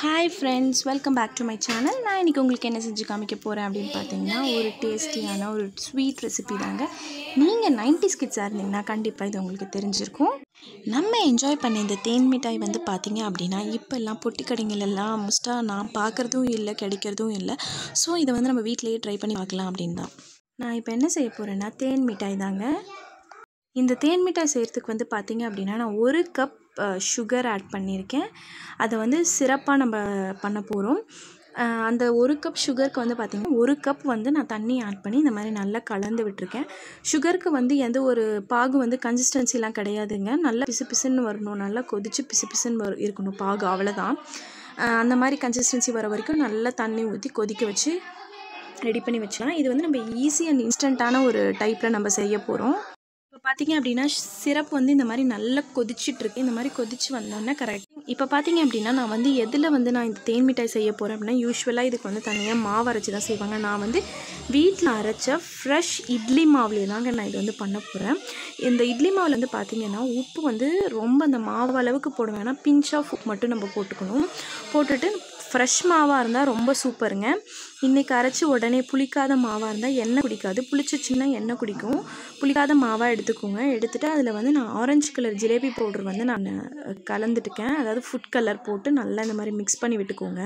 hi friends welcome back to my channel நான் இன்றைக்கி உங்களுக்கு என்ன செஞ்சு காமிக்க போகிறேன் அப்படின்னு பார்த்தீங்கன்னா ஒரு டேஸ்டியான ஒரு ஸ்வீட் ரெசிபி தாங்க நீங்கள் நைன்டிஸ் கிட்ஸாக இருந்தீங்கன்னா கண்டிப்பாக இது உங்களுக்கு தெரிஞ்சிருக்கும் நம்ம என்ஜாய் பண்ண இந்த தேன் மிட்டாய் வந்து பார்த்தீங்க அப்படின்னா இப்போல்லாம் பொட்டி கடைகள் எல்லாம் மோஸ்ட்டாக நான் பார்க்குறதும் இல்லை கிடைக்கிறதும் இல்லை ஸோ இதை வந்து நம்ம வீட்டிலேயே ட்ரை பண்ணி பார்க்கலாம் அப்படின்னு தான் நான் இப்போ என்ன செய்ய போகிறேன்னா தேன் மிட்டாய் தாங்க இந்த தேன் மிட்டாய் செய்கிறதுக்கு வந்து பார்த்தீங்க அப்படின்னா நான் ஒரு கப் சுகர் ஆட் பண்ணியிருக்கேன் அதை வந்து சிறப்பாக நம்ம பண்ண போகிறோம் அந்த ஒரு கப் சுகருக்கு வந்து பார்த்திங்கன்னா ஒரு கப் வந்து நான் தண்ணி ஆட் பண்ணி இந்த மாதிரி நல்லா கலந்து விட்டுருக்கேன் சுகருக்கு வந்து எந்த ஒரு பாகு வந்து கன்சிஸ்டன்சிலாம் கிடையாதுங்க நல்லா பிசு பிசுன்னு வரணும் நல்லா கொதித்து பிசு பிசுன்னு வரும் இருக்கணும் பாகு அவ்வளோதான் அந்த மாதிரி கன்சிஸ்டன்சி வர வரைக்கும் நல்லா தண்ணி ஊற்றி கொதிக்க வச்சு ரெடி பண்ணி வச்சலாம் இது வந்து நம்ம ஈஸி அண்ட் இன்ஸ்டண்ட்டான ஒரு டைப்பில் நம்ம செய்ய போகிறோம் இப்போ பார்த்தீங்க அப்படின்னா சிரப் வந்து இந்த மாதிரி நல்லா கொதிச்சிட்ருக்கு இந்த மாதிரி கொதிச்சு வந்தோடனே கரெக்ட் இப்போ பார்த்தீங்க அப்படின்னா நான் வந்து எதில் வந்து நான் இந்த தேன் மிட்டாய் செய்ய போகிறேன் அப்படின்னா யூஸ்வலாக இதுக்கு வந்து தனியாக மாவு அரைச்சி தான் செய்வாங்க நான் வந்து வீட்டில் அரைச்ச ஃப்ரெஷ் இட்லி மாவுலேயே தாங்க நான் இது வந்து பண்ண போகிறேன் இந்த இட்லி மாவில் வந்து பார்த்திங்கன்னா உப்பு வந்து ரொம்ப அந்த மாவு அளவுக்கு போட வேணாம் பிஞ்ச் ஆஃப் உப்பு மட்டும் நம்ம போட்டுக்கணும் போட்டுட்டு ஃப்ரெஷ் மாவாக இருந்தால் ரொம்ப சூப்பருங்க இன்றைக்கி அரைச்சி உடனே புளிக்காத மாவாக இருந்தால் எண்ணெய் குடிக்காது புளிச்சிச்சின்னா எண்ணெய் குடிக்கும் புளிக்காத மாவாக எடுத்துக்கோங்க எடுத்துகிட்டு அதில் வந்து நான் ஆரஞ்சு கலர் ஜிலேபி பவுட்ரு வந்து நான் கலந்துட்டுக்கேன் அதாவது ஃபுட் கலர் போட்டு நல்லா இந்த மாதிரி மிக்ஸ் பண்ணி விட்டுக்கோங்க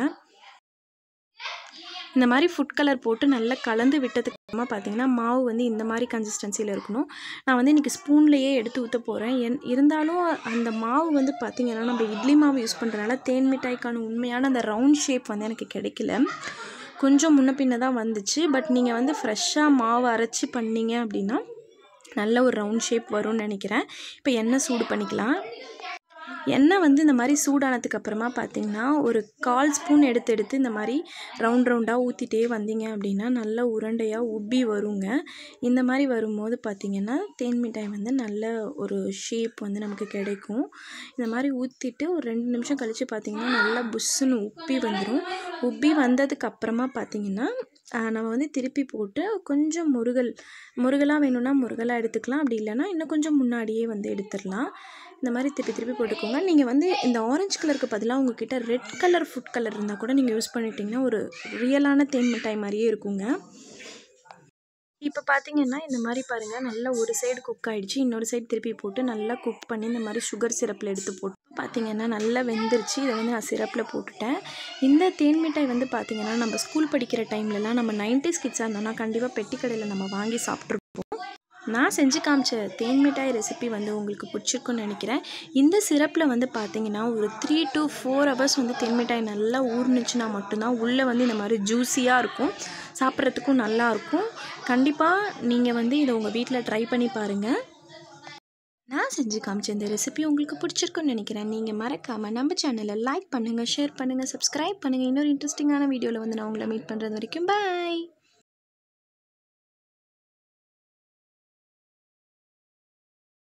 இந்த மாதிரி ஃபுட் கலர் போட்டு நல்லா கலந்து விட்டதுக்கு அப்புறமா பார்த்தீங்கன்னா மாவு வந்து இந்த மாதிரி கன்சிஸ்டன்சியில் இருக்கணும் நான் வந்து இன்றைக்கி ஸ்பூன்லேயே எடுத்து ஊற்ற போகிறேன் என் இருந்தாலும் அந்த மாவு வந்து பார்த்திங்கன்னா நம்ம இட்லி மாவு யூஸ் பண்ணுறதுனால தேன் மிட்டாய்க்கான உண்மையான அந்த ரவுண்ட் ஷேப் வந்து எனக்கு கிடைக்கல கொஞ்சம் முன்ன பின்ன தான் வந்துச்சு பட் நீங்கள் வந்து ஃப்ரெஷ்ஷாக மாவு அரைச்சி பண்ணிங்க அப்படின்னா நல்ல ஒரு ரவுண்ட் ஷேப் வரும்னு நினைக்கிறேன் இப்போ எண்ணெய் சூடு பண்ணிக்கலாம் எண்ணெய் வந்து இந்த மாதிரி சூடானதுக்கு அப்புறமா பார்த்திங்கன்னா ஒரு கால் ஸ்பூன் எடுத்து எடுத்து இந்த மாதிரி ரவுண்ட் ரவுண்டாக ஊற்றிட்டே வந்தீங்க அப்படின்னா நல்ல உருண்டையாக உப்பி வருங்க இந்த மாதிரி வரும்போது பார்த்திங்கன்னா தேன் மிட்டாய் வந்து நல்ல ஒரு ஷேப் வந்து நமக்கு கிடைக்கும் இந்த மாதிரி ஊற்றிட்டு ஒரு ரெண்டு நிமிஷம் கழித்து பார்த்திங்கன்னா நல்லா புஷ்ஷுன்னு உப்பி வந்துடும் உப்பி வந்ததுக்கு அப்புறமா பார்த்திங்கன்னா நம்ம வந்து திருப்பி போட்டு கொஞ்சம் முருகல் முருகலாக வேணும்னா முருகலாக எடுத்துக்கலாம் அப்படி இல்லைன்னா இன்னும் கொஞ்சம் முன்னாடியே வந்து எடுத்துடலாம் இந்த மாதிரி திருப்பி திருப்பி போட்டுக்கோங்க நீங்கள் வந்து இந்த ஆரஞ்சு கலருக்கு பதிலாக உங்ககிட்ட ரெட் கலர் ஃபுட் கலர் இருந்தால் கூட நீங்கள் யூஸ் பண்ணிட்டீங்கன்னா ஒரு ரியலான தேன் மிட்டாய் மாதிரியே இருக்குங்க இப்போ பார்த்தீங்கன்னா இந்த மாதிரி பாருங்கள் நல்லா ஒரு சைடு குக் ஆகிடுச்சு இன்னொரு சைடு திருப்பி போட்டு நல்லா குக் பண்ணி இந்த மாதிரி சுகர் சிரப்பில் எடுத்து போட்டு பார்த்திங்கன்னா நல்லா வெந்துருச்சு இதை வந்து நான் சிரப்பில் போட்டுட்டேன் இந்த தேன் மிட்டாய் வந்து பார்த்திங்கன்னா நம்ம ஸ்கூல் படிக்கிற டைம்லலாம் நம்ம நைன்டிஸ் கிட்ஸாக இருந்தோம்னா கண்டிப்பாக பெட்டி கடையில் நம்ம வாங்கி சாப்பிட்ருப்போம் நான் செஞ்சு காமிச்ச தேன் மிட்டாய் ரெசிபி வந்து உங்களுக்கு பிடிச்சிருக்குன்னு நினைக்கிறேன் இந்த சிரப்பில் வந்து பார்த்தீங்கன்னா ஒரு த்ரீ டு ஃபோர் ஹவர்ஸ் வந்து தேன் மிட்டாய் நல்லா ஊர்னுச்சுன்னா மட்டும்தான் உள்ளே வந்து இந்த மாதிரி ஜூஸியாக இருக்கும் சாப்பிட்றதுக்கும் நல்லாயிருக்கும் கண்டிப்பாக நீங்கள் வந்து இதை உங்கள் வீட்டில் ட்ரை பண்ணி பாருங்கள் நான் செஞ்சு காமிச்ச இந்த ரெசிபி உங்களுக்கு பிடிச்சிருக்குன்னு நினைக்கிறேன் நீங்கள் மறக்காமல் நம்ம சேனலை லைக் பண்ணுங்கள் ஷேர் பண்ணுங்கள் சப்ஸ்கிரைப் பண்ணுங்கள் இன்னொரு இன்ட்ரெஸ்டிங்கான வீடியோவில் வந்து நான் உங்களை மீட் பண்ணுறது வரைக்கும் பாய்